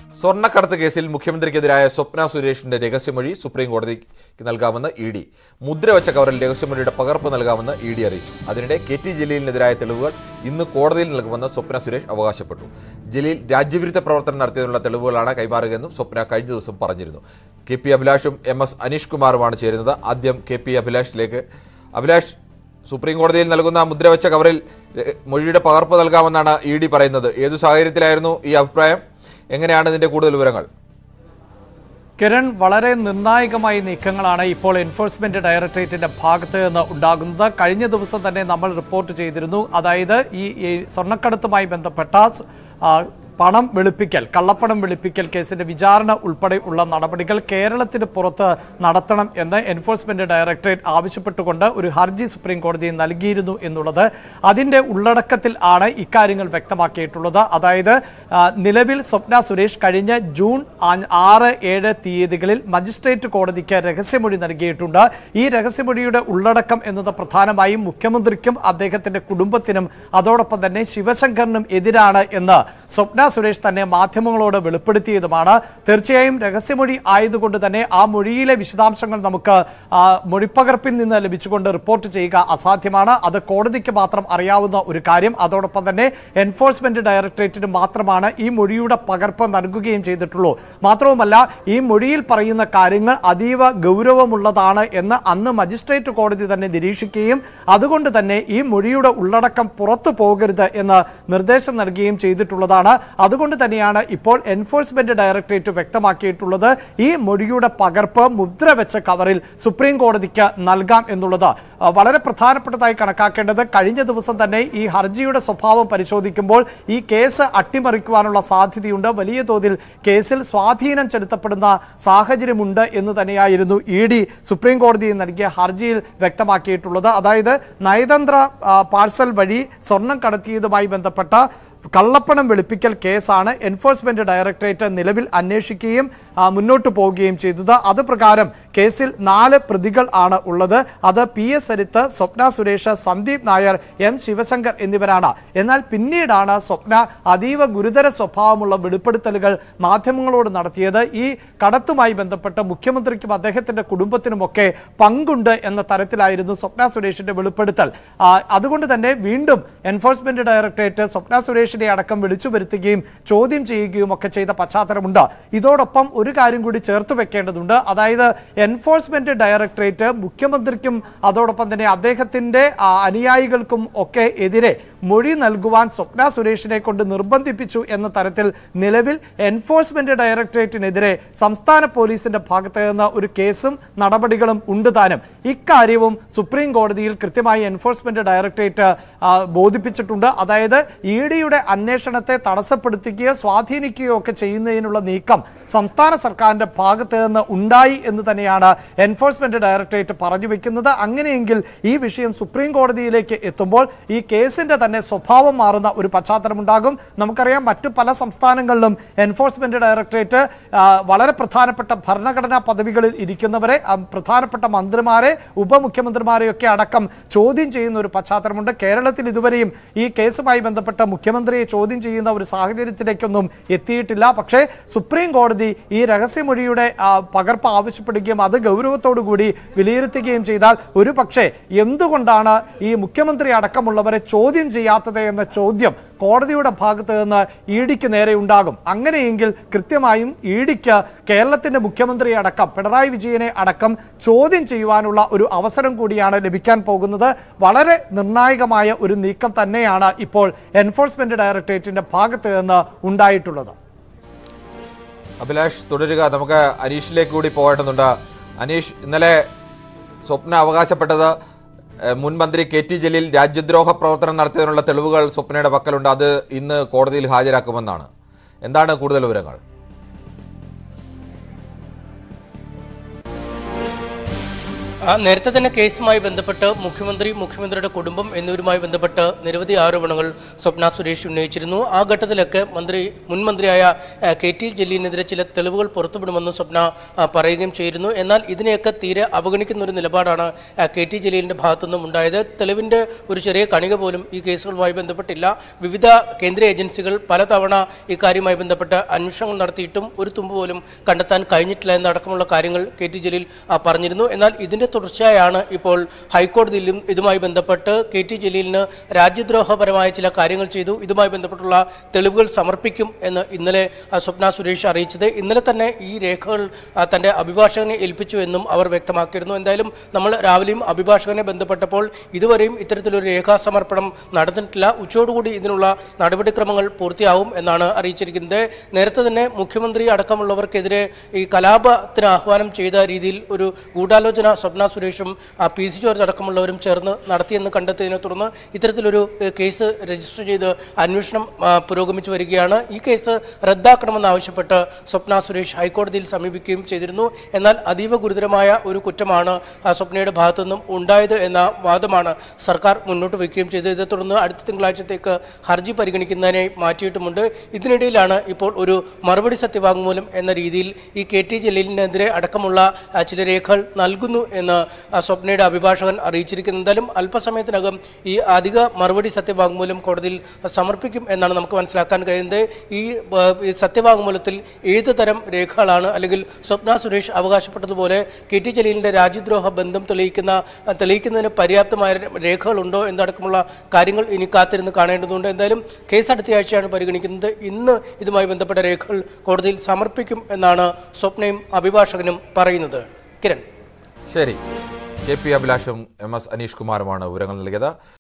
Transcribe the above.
സ്വർണ്ണക്കടത്ത് കേസിൽ മുഖ്യമന്ത്രിക്കെതിരായ സ്വപ്ന സുരേഷിന്റെ രഹസ്യമൊഴി സുപ്രീം കോടതിക്ക് നൽകാമെന്ന് ഇ ഡി മുദ്രവച്ച കവറിൽ രഹസ്യമൊഴിയുടെ പകർപ്പ് നൽകാമെന്ന് ഇ ഡി അറിയിച്ചു അതിനിടെ കെ ടി ജലീലിനെതിരായ തെളിവുകൾ ഇന്ന് കോടതിയിൽ നൽകുമെന്ന് സ്വപ്ന സുരേഷ് അവകാശപ്പെട്ടു ജലീൽ രാജ്യവിരുദ്ധ പ്രവർത്തനം നടത്തിയതിനുള്ള തെളിവുകളാണ് കൈമാറുകയെന്നും സ്വപ്ന കഴിഞ്ഞ ദിവസം പറഞ്ഞിരുന്നു കെ പി അഭിലാഷും എം എസ് അനീഷ് കുമാറുമാണ് ചേരുന്നത് ആദ്യം കെ പി അഭിലാഷിലേക്ക് അഭിലാഷ് സുപ്രീം കോടതിയിൽ നൽകുന്ന മുദ്രവച്ച കവറിൽ രഹ- മൊഴിയുടെ പകർപ്പ് നൽകാമെന്നാണ് ഇ ഡി പറയുന്നത് ഏതു സാഹചര്യത്തിലായിരുന്നു ഈ അഭിപ്രായം എങ്ങനെയാണ് ഇതിന്റെ കൂടുതൽ വിവരങ്ങൾ കിരൺ വളരെ നിർണായകമായ നീക്കങ്ങളാണ് ഇപ്പോൾ എൻഫോഴ്സ്മെന്റ് ഡയറക്ടറേറ്റിന്റെ ഭാഗത്ത് നിന്ന് ഉണ്ടാകുന്നത് കഴിഞ്ഞ ദിവസം തന്നെ നമ്മൾ റിപ്പോർട്ട് ചെയ്തിരുന്നു അതായത് ഈ ഈ സ്വർണ്ണക്കടത്തുമായി ബന്ധപ്പെട്ട സ്- ആ, പണം വെളുപ്പിക്കൽ കള്ളപ്പണം വെളുപ്പിക്കൽ കേസിന്റെ വിചാരണ ഉൾപ്പെടെ ഉള്ള നടപടികൾ കേരളത്തിന് പുറത്ത് നടത്തണം എന്ന് എൻഫോഴ്സ്മെന്റ് ഡയറക്ടറേറ്റ് ആവശ്യപ്പെട്ടുകൊണ്ട് ഒരു ഹർജി സുപ്രീം കോടതിയിൽ നൽകിയിരുന്നു എന്നുള്ളത് അതിന്റെ ഉള്ളടക്കത്തിൽ ആണ് ഇക്കാര്യങ്ങൾ വ്യക്തമാക്കിയിട്ടുള്ളത് അതായത് ആ, നിലവിൽ സ്വപ്ന സുരേഷ് കഴിഞ്ഞ ജൂൺ ആ- ആറ് ഏഴ് തീയതികളിൽ മജിസ്ട്രേറ്റ് കോടതിക്ക് രഹസ്യമൊഴി നൽകിയിട്ടുണ്ട് ഈ രഹസ്യമൊഴിയുടെ ഉള്ളടക്കം എന്നത് പ്രധാനമായും മുഖ്യമന്ത്രിക്കും അദ്ദേഹത്തിന്റെ കുടുംബത്തിനും അതോടൊപ്പം തന്നെ ശിവശങ്കറിനും എതിരാണ് എന്ന് സ്വപ്ന സുരേഷ് തന്നെ മാധ്യമങ്ങളോട് വെളിപ്പെടുത്തിയതുമാണ് തീർച്ചയായും രഹസ്യമൊഴി ആയതുകൊണ്ട് തന്നെ ആ മൊഴിയിലെ വിശദാംശങ്ങൾ നമുക്ക് ആ, മൊഴിപ്പകർപ്പിൽ നിന്ന് ലഭിച്ചുകൊണ്ട് റിപ്പോർട്ട് ചെയ്യുക അസാധ്യമാണ് അത് കോടതിക്ക് മാത്രം അറിയാവുന്ന ഒരു കാര്യം അതോടൊപ്പം തന്നെ എൻഫോഴ്സ്മെന്റ് ഡയറക്ടറേറ്റിന് മാത്രമാണ് ഈ മൊഴിയുടെ പകർപ്പ് നൽകുകയും ചെയ്തിട്ടുള്ളൂ മാത്രവുമല്ല ഈ മൊഴിയിൽ പറയുന്ന കാര്യങ്ങൾ അതീവ ഗൗരവമുള്ളതാണ് എന്ന് അന്ന് മജിസ്ട്രേറ്റ് കോടതി തന്നെ നിരീക്ഷിക്കുകയും അതുകൊണ്ട് തന്നെ ഈ മൊഴിയുടെ ഉള്ളടക്കം പുറത്തു പോകരുത് എന്ന് നിർദ്ദേശം നൽകുകയും ചെയ്തിട്ടുള്ളതാണ് അതുകൊണ്ട് തന്നെയാണ് ഇപ്പോൾ എൻഫോഴ്സ്മെന്റ് ഡയറക്ടറേറ്റ് വ്യക്തമാക്കിയിട്ടുള്ളത് ഈ മൊഴിയുടെ പകർപ്പ് മുദ്ര വെച്ച കവറിൽ സുപ്രീം കോടതിക്ക് നൽകാം എന്നുള്ളത് ആ, വളരെ പ്രധാനപ്പെട്ടതായി കണക്കാക്കേണ്ടത് കഴിഞ്ഞ ദിവസം തന്നെ ഈ ഹർജിയുടെ സ്വഭാവം പരിശോധിക്കുമ്പോൾ ഈ കേസ് അട്ടിമറിക്കുവാനുള്ള സാധ്യതയുണ്ട് വലിയ തോതിൽ കേസിൽ സ്വാധീനം ചെലുത്തപ്പെടുന്ന സാഹചര്യമുണ്ട് എന്ന് തന്നെയായിരുന്നു ഇ ഡി സുപ്രീം കോടതിയിൽ നൽകിയ ഹർജിയിൽ വ്യക്തമാക്കിയിട്ടുള്ളത് അതായത് നയതന്ത്ര ആ, പാഴ്സൽ വഴി സ്വർണം കടത്തിയതുമായി ബന്ധപ്പെട്ട കള്ളപ്പണം വെളുപ്പിക്കൽ കേസാണ് എൻഫോഴ്സ്മെന്റ് ഡയറക്ടറേറ്റ് നിലവിൽ അന്വേഷിക്കുകയും ആ, മുന്നോട്ട് പോവുകയും ചെയ്തത് അത് പ്രകാരം കേസിൽ നാല് പ്രതികൾ ആണ് ഉള്ളത് അത് P S Sarith Swapna Suresh Sandeep Nair M Sivasankar എന്നിവരാണ് എന്നാൽ പിന്നീടാണ് സ്വപ്ന അതീവ ഗുരുതര സ്വഭാവമുള്ള വെളിപ്പെടുത്തലുകൾ മാധ്യമങ്ങളോട് നടത്തിയത് ഈ കടത്തുമായി ബന്ധപ്പെട്ട് മുഖ്യമന്ത്രിക്കും അദ്ദേഹത്തിന്റെ കുടുംബത്തിനുമൊക്കെ പങ്കുണ്ട് എന്ന തരത്തിലായിരുന്നു സ്വപ്ന സുരേഷിന്റെ വെളിപ്പെടുത്തൽ ആ, അതുകൊണ്ട് തന്നെ വീണ്ടും എൻഫോഴ്സ്മെന്റ് ഡയറക്ടറേറ്റ് സ്വപ്ന സുരേഷിനെ അടക്കം വിളിച്ചു വരുത്തുകയും ചോദ്യം ചെയ്യുകയും ഒക്കെ ചെയ്ത പശ്ചാത്തലമുണ്ട് ഇതോടൊപ്പം ഒരു കാര്യം കൂടി ചേർത്ത് വെക്കേണ്ടതുണ്ട് അതായത് എൻഫോഴ്സ്മെന്റ് ഡയറക്ടറേറ്റ് മുഖ്യമന്ത്രിക്കും അതോടൊപ്പം തന്നെ അദ്ദേഹത്തിന്റെ ആ, അനുയായികൾക്കും ഒക്കെ എതിരെ മൊഴി നൽകുവാൻ സ്വപ്ന സുരേഷിനെ കൊണ്ട് നിർബന്ധിപ്പിച്ചു എന്ന തരത്തിൽ നിലവിൽ എൻഫോഴ്സ്മെന്റ് ഡയറക്ടറേറ്റിനെതിരെ സംസ്ഥാന പോലീസിന്റെ ഭാഗത്ത് നിന്ന് ഒരു കേസും നടപടികളും ഉണ്ട് താനും ഇക്കാര്യവും സുപ്രീം കോടതിയിൽ കൃത്യമായി എൻഫോഴ്സ്മെന്റ് ഡയറക്ടറേറ്റ് ആ, ബോധിപ്പിച്ചിട്ടുണ്ട് അതായത് ഇ ഡിയുടെ അന്വേഷണത്തെ തടസ്സപ്പെടുത്തുകയോ സ്വാധീനിക്കുകയോ ഒക്കെ ചെയ്യുന്നതിനുള്ള നീക്കം സംസ്ഥാന സർക്കാരിന്റെ ഭാഗത്ത് നിന്ന് ഉണ്ടായി എന്ന് തന്നെയാണ് എൻഫോഴ്സ്മെന്റ് ഡയറക്ടറേറ്റ് പറഞ്ഞു വെക്കുന്നത് അങ്ങനെയെങ്കിൽ ഈ വിഷയം സുപ്രീം കോടതിയിലേക്ക് എത്തുമ്പോൾ ഈ കേസിന്റെ തന്നെ സ്വഭാവം മാറുന്ന ഒരു പശ്ചാത്തലമുണ്ടാകും നമുക്കറിയാം മറ്റു പല സംസ്ഥാനങ്ങളിലും എൻഫോഴ്സ്മെന്റ് ഡയറക്ടറേറ്റ് ആ, വളരെ പ്രധാനപ്പെട്ട ഭരണഘടനാ പദവികളിൽ ഇരിക്കുന്നവരെ ആ, പ്രധാനപ്പെട്ട മന്ത്രിമാരെ ഉപമുഖ്യമന്ത്രിമാരെയൊക്കെ അടക്കം ചോദ്യം ചെയ്യുന്ന ഒരു പശ്ചാത്തലമുണ്ട് കേരളത്തിൽ ഇതുവരെയും ഈ കേസുമായി ബന്ധപ്പെട്ട മുഖ്യമന്ത്രിയെ ചോദ്യം ചെയ്യുന്ന ഒരു സാഹചര്യത്തിലേക്കൊന്നും എത്തിയിട്ടില്ല പക്ഷേ സുപ്രീം കോടതി ഈ രഹസ്യമൊഴിയുടെ ആ, പകർപ്പ് ആവശ്യപ്പെടുകയും അത് ഗൗരവത്തോടു കൂടി വിലയിരുത്തുകയും ചെയ്താൽ ഒരു പക്ഷേ എന്തുകൊണ്ടാണ് ഈ മുഖ്യമന്ത്രി അടക്കമുള്ളവരെ ചോദ്യം ചെയ്യാത്തത് എന്ന ചോദ്യം കോടതിയുടെ ഭാഗത്ത് നിന്ന് ഇ ഡിക്ക് നേരെ ഉണ്ടാകും അങ്ങനെയെങ്കിൽ കൃത്യമായും ഇ ഡിക്ക് കേരളത്തിന്റെ മുഖ്യമന്ത്രി അടക്കം പിണറായി വിജയനെ അടക്കം ചോദ്യം ചെയ്യുവാനുള്ള ഒരു അവസരം കൂടിയാണ് ലഭിക്കാൻ പോകുന്നത് വളരെ നിർണായകമായ ഒരു നീക്കം തന്നെയാണ് ഇപ്പോൾ എൻഫോഴ്സ്മെന്റ് ഡയറക്ടറേറ്റിന്റെ ഭാഗത്ത് നിന്ന് ഉണ്ടായിട്ടുള്ളത് അഭിലാഷ് തുടരുക നമുക്ക് അനീഷിലേക്ക് കൂടി പോകേണ്ടതുണ്ട് അനീഷ് ഇന്നലെ സ്വപ്ന അവകാശപ്പെട്ടത് ഏഹ്, മുൻ മന്ത്രി കെ ടി ജലീൽ രാജ്യദ്രോഹ പ്രവർത്തനം നടത്തിയതിനുള്ള തെളിവുകൾ സ്വപ്നയുടെ പക്കലുണ്ട് അത് ഇന്ന് കോടതിയിൽ ഹാജരാക്കുമെന്നാണ് എന്താണ് കൂടുതൽ വിവരങ്ങൾ ആ, ആ, നേരത്തെ തന്നെ കേസുമായി ബന്ധപ്പെട്ട് മുഖ്യമന്ത്രി മുഖ്യമന്ത്രിയുടെ കുടുംബം എന്നിവരുമായി ബന്ധപ്പെട്ട് നിരവധി ആരോപണങ്ങൾ സ്വപ്ന സുരേഷ് ഉന്നയിച്ചിരുന്നു ആ ഘട്ടത്തിലൊക്കെ മന്ത്രി മുൻ മന്ത്രിയായ ആ, കെ ടി ജലീലിനെതിരെ ചില തെളിവുകൾ പുറത്തുവിടുമെന്ന് സ്വപ്ന ആ, പറയുകയും ചെയ്തിരുന്നു എന്നാൽ ഇതിനെയൊക്കെ തീരെ അവഗണിക്കുന്ന ഒരു നിലപാടാണ് ആ, കെ ടി ജലീലിന്റെ ഭാഗത്തുനിന്നും ഉണ്ടായത് തെളിവിന്റെ ഒരു ചെറിയ കണിക പോലും ഈ കേസുകളുമായി ബന്ധപ്പെട്ടില്ല വിവിധ കേന്ദ്ര ഏജൻസികൾ പലതവണ ഇക്കാര്യവുമായി ബന്ധപ്പെട്ട് അന്വേഷണങ്ങൾ നടത്തിയിട്ടും ഒരു തുമ്പ് പോലും കണ്ടെത്താൻ കഴിഞ്ഞിട്ടില്ല എന്നടക്കമുള്ള കാര്യങ്ങൾ കെ ടി ജലീൽ ആ, പറഞ്ഞിരുന്നു എന്നാൽ ഇതിന്റെ തുടർച്ചയായാണ് ഇപ്പോൾ ഹൈക്കോടതിയിലും ഇതുമായി ബന്ധപ്പെട്ട് കെ ടി ജലീലിന് രാജ്യദ്രോഹപരമായ ചില കാര്യങ്ങൾ ചെയ്തു ഇതുമായി ബന്ധപ്പെട്ടുള്ള തെളിവുകൾ സമർപ്പിക്കും എന്ന് ഇന്നലെ ആ, സ്വപ്ന സുരേഷ് അറിയിച്ചത് ഇന്നലെ തന്നെ ഈ രേഖകൾ ആ, തന്റെ അഭിഭാഷകനെ ഏൽപ്പിച്ചു എന്നും അവർ വ്യക്തമാക്കിയിരുന്നു എന്തായാലും നമ്മൾ രാവിലെയും അഭിഭാഷകനെ ബന്ധപ്പെട്ടപ്പോൾ ഇതുവരെയും ഇത്തരത്തിലൊരു രേഖാ സമർപ്പണം നടന്നിട്ടില്ല ഉച്ചയോടുകൂടി ഇതിനുള്ള നടപടിക്രമങ്ങൾ പൂർത്തിയാവും എന്നാണ് അറിയിച്ചിരിക്കുന്നത് നേരത്തെ തന്നെ മുഖ്യമന്ത്രി അടക്കമുള്ളവർക്കെതിരെ ഈ കലാപത്തിന് ആഹ്വാനം ചെയ്ത രീതിയിൽ ഒരു ഗൂഢാലോചന സ്വപ്ന സുരേഷും ആ, പി സി ജോർജ് അടക്കമുള്ളവരും ചേർന്ന് നടത്തിയെന്ന് കണ്ടെത്തിയതിനെ തുടർന്ന് ഇത്തരത്തിലൊരു ഏഹ്, കേസ് രജിസ്റ്റർ ചെയ്ത് അന്വേഷണം ആ, പുരോഗമിച്ചു വരികയാണ് ഈ കേസ് റദ്ദാക്കണമെന്നാവശ്യപ്പെട്ട് സ്വപ്ന സുരേഷ് ഹൈക്കോടതിയിൽ സമീപിക്കുകയും ചെയ്തിരുന്നു എന്നാൽ അതീവ ഗുരുതരമായ ഒരു കുറ്റമാണ് ആ സ്വപ്നയുടെ ഭാഗത്തു നിന്നും ഉണ്ടായത് എന്ന വാദമാണ് സർക്കാർ മുന്നോട്ട് വയ്ക്കുകയും ചെയ്തത് ഇതേ തുടർന്ന് അടുത്ത തിങ്കളാഴ്ചത്തേക്ക് ഹർജി പരിഗണിക്കുന്നതിനായി മാറ്റിയിട്ടുമുണ്ട് ഇതിനിടയിലാണ് ഇപ്പോൾ ഒരു മറുപടി സത്യവാങ്മൂലം എന്ന രീതിയിൽ ഈ കെ ടി ജലീലിനെതിരെ അടക്കമുള്ള ആ, ചില രേഖകൾ നൽകുന്നു എന്ന് ആ, സ്വപ്നയുടെ അഭിഭാഷകൻ അറിയിച്ചിരിക്കുന്നത് എന്തായാലും അല്പസമയത്തിനകം ഈ അധിക മറുപടി സത്യവാങ്മൂലം കോടതിയിൽ സമർപ്പിക്കും എന്നാണ് നമുക്ക് മനസ്സിലാക്കാൻ കഴിയുന്നത് ഈ ആ, ഈ സത്യവാങ്മൂലത്തിൽ ഏത് തരം രേഖകളാണ് അല്ലെങ്കിൽ സ്വപ്ന സുരേഷ് അവകാശപ്പെട്ടതുപോലെ കെ ടി ജലീലിന്റെ രാജ്യദ്രോഹ ബന്ധം തെളിയിക്കുന്ന ആ, തെളിയിക്കുന്നതിന് പര്യാപ്തമായ രേഖകളുണ്ടോ എന്നടക്കമുള്ള കാര്യങ്ങൾ ഇനി കാത്തിരുന്ന് കാണേണ്ടതുണ്ട് എന്തായാലും കേസ് അടുത്ത ആഴ്ചയാണ് പരിഗണിക്കുന്നത് ഇന്ന് ഇതുമായി ബന്ധപ്പെട്ട രേഖകൾ കോടതിയിൽ സമർപ്പിക്കും എന്നാണ് സ്വപ്നയും അഭിഭാഷകനും പറയുന്നത് കിരൺ ശരി കെ പി അഭിലാഷും എം എസ് അനീഷ് കുമാറുമാണ് വിവരങ്ങൾ നൽകിയത്